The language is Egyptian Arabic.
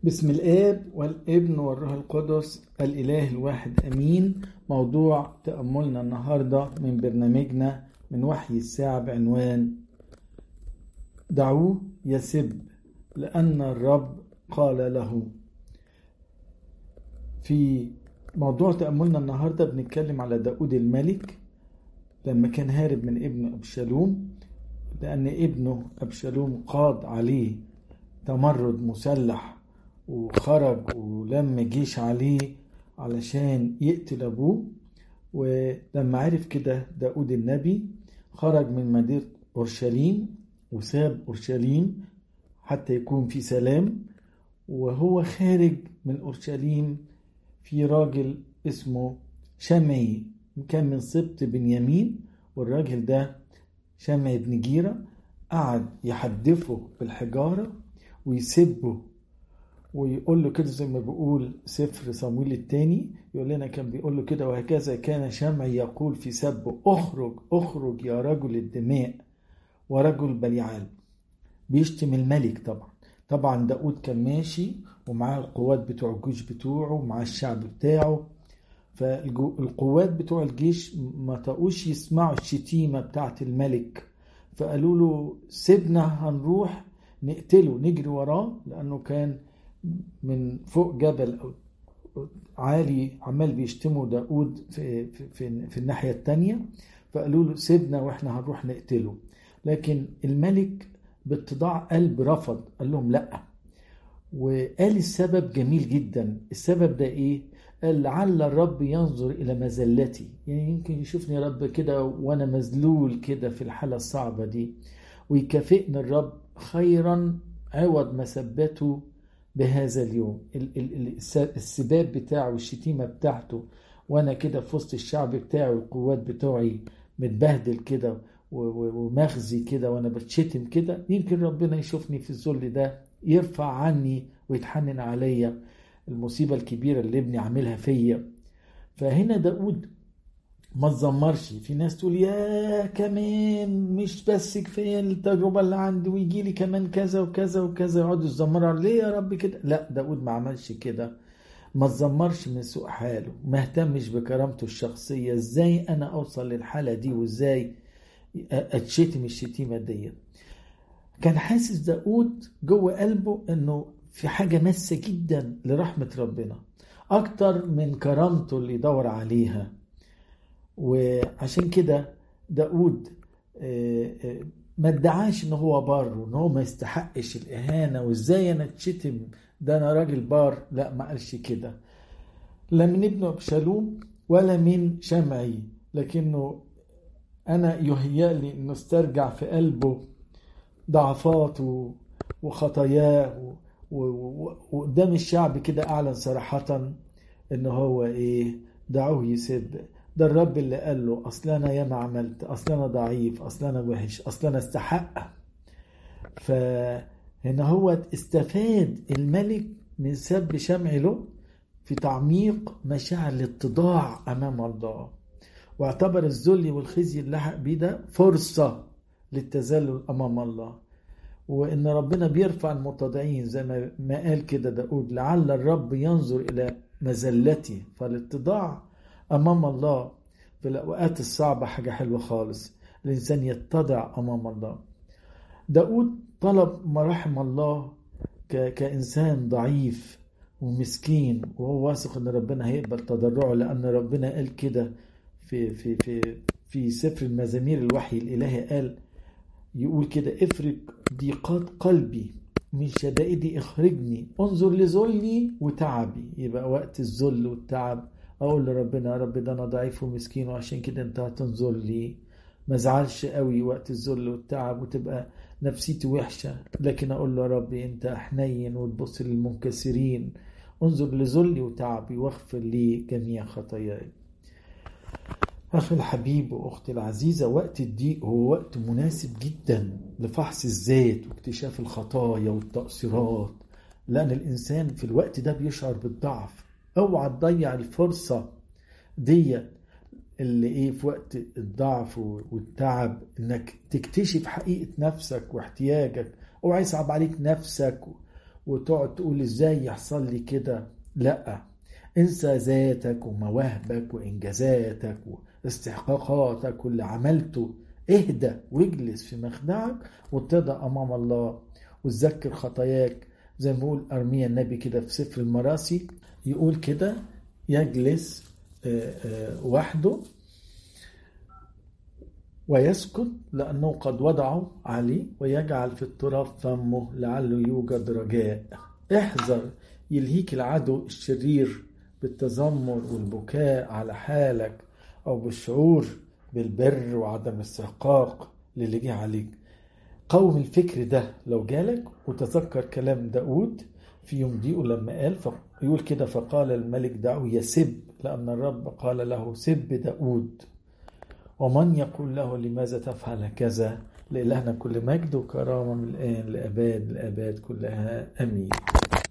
بسم الآب والابن والروح القدس الإله الواحد أمين موضوع تأملنا النهاردة من برنامجنا من وحي الساعة بعنوان دعوه يسب لأن الرب قال له في موضوع تأملنا النهاردة بنتكلم على داود الملك لما كان هارب من ابن أبشالوم لأن ابنه أبشالوم قاد عليه تمرد مسلح وخرج ولم جيش عليه علشان يقتل أبوه ولما عرف كده داود النبي خرج من مدينة أورشليم وساب أورشليم حتى يكون في سلام وهو خارج من أورشليم في راجل اسمه شمعي كان من سبط بنيامين والراجل ده شمعي بن جيرة قعد يحدفه بالحجارة ويسبه ويقول له كده زي ما بيقول سفر صمويل الثاني يقول لنا كان بيقول له كده وهكذا كان شمعي يقول في سبه اخرج اخرج يا رجل الدماء ورجل بليعال بيشتم الملك طبعا طبعا داود كان ماشي ومعاه القوات بتوع الجيش بتوعه ومعاه الشعب بتاعه فالقوات بتوع الجيش ما طقوش يسمعوا الشتيمة بتاعت الملك فقالوا له سيبنا هنروح نقتله نجري وراه لأنه كان من فوق جبل أو عالي عمال بيشتموا داود في, في, في, في الناحية التانية فقالوا له سيبنا واحنا هنروح نقتله لكن الملك باتضاع قلب رفض قال لهم لا وقال السبب جميل جدا السبب ده ايه قال لعل الرب ينظر الى مزلتي يعني يمكن يشوفني رب كده وانا مذلول كده في الحالة الصعبة دي ويكافئني الرب خيرا عوض مسبته بهذا اليوم السباب بتاعه والشتيمة بتاعته وانا كده في وسط الشعب بتاعي والقوات بتوعي متبهدل كده ومخزي كده وانا بتشتم كده يمكن ربنا يشوفني في الذل ده يرفع عني ويتحنن عليا المصيبة الكبيرة اللي ابني عاملها فيا فهنا داود ما تزمرش في ناس تقول يا كمان مش بس كفايه التجربه اللي عندي ويجي لي كمان كذا وكذا وكذا يقعدوا يزمروا ليه يا رب كده لا داود ما عملش كده ما تزمرش من سوء حاله ما اهتمش بكرامته الشخصيه ازاي انا اوصل للحاله دي وازاي اتشتم الشتيمه دي كان حاسس داود جوه قلبه انه في حاجه ماسه جدا لرحمه ربنا اكتر من كرامته اللي يدور عليها وعشان كده داود ما ادعاش ان هو بار وان هو ما يستحقش الاهانه وازاي انا اتشتم ده انا راجل بار لا ما قالش كده لا من ابن ابشالوم ولا من شمعي لكنه انا يهيأ لي انه استرجع في قلبه ضعفاته وخطاياه وقدام الشعب كده اعلن صراحه ان هو ايه دعوه يسب ده الرب اللي قال له اصل انا ياما عملت اصل انا ضعيف اصل انا وحش اصل انا استحق فهنا هو استفاد الملك من سب شمع له في تعميق مشاعر الاتضاع امام الله واعتبر الذل والخزي اللي لحق بيه ده فرصه للتذلل امام الله وان ربنا بيرفع المتضعين زي ما قال كده داود لعل الرب ينظر الى مزلتي فالاتضاع امام الله في الاوقات الصعبه حاجه حلوه خالص الانسان يتضع امام الله داود طلب مراحم الله ك... كانسان ضعيف ومسكين وهو واثق ان ربنا هيقبل تضرعه لان ربنا قال كده في في في في سفر المزامير الوحي الالهي قال يقول كده افرج ضيقات قلبي من شدائدي اخرجني انظر لذلي وتعبي يبقى وقت الذل والتعب اقول لربنا يا رب ده انا ضعيف ومسكين وعشان كده انت هتنظر لي ما ازعلش قوي وقت الذل والتعب وتبقى نفسيتي وحشه لكن اقول له يا رب انت حنين وتبص للمنكسرين انظر لذلي وتعبي واغفر لي جميع خطاياي أخي الحبيب وأختي العزيزة وقت الضيق هو وقت مناسب جدا لفحص الذات واكتشاف الخطايا والتقصيرات لأن الإنسان في الوقت ده بيشعر بالضعف اوعى تضيع الفرصة دي اللي ايه في وقت الضعف والتعب انك تكتشف حقيقة نفسك واحتياجك اوعى يصعب عليك نفسك وتقعد تقول ازاي يحصل لي كده لا انسى ذاتك ومواهبك وانجازاتك واستحقاقاتك واللي عملته اهدى واجلس في مخدعك واتضع امام الله وتذكر خطاياك زي ما بيقول ارميا النبي كده في سفر المراسي يقول كده يجلس وحده ويسكت لأنه قد وضعوا عليه ويجعل في التراب فمه لعله يوجد رجاء احذر يلهيك العدو الشرير بالتذمر والبكاء على حالك أو بالشعور بالبر وعدم الاستحقاق للي جه عليك قوم الفكر ده لو جالك وتذكر كلام داود في يوم ضيقه لما قال يقول كده فقال الملك دعوه يسب لأن الرب قال له سب داود ومن يقول له لماذا تفعل كذا لإلهنا كل مجد وكرامة من الآن لأباد الآباد كلها أمين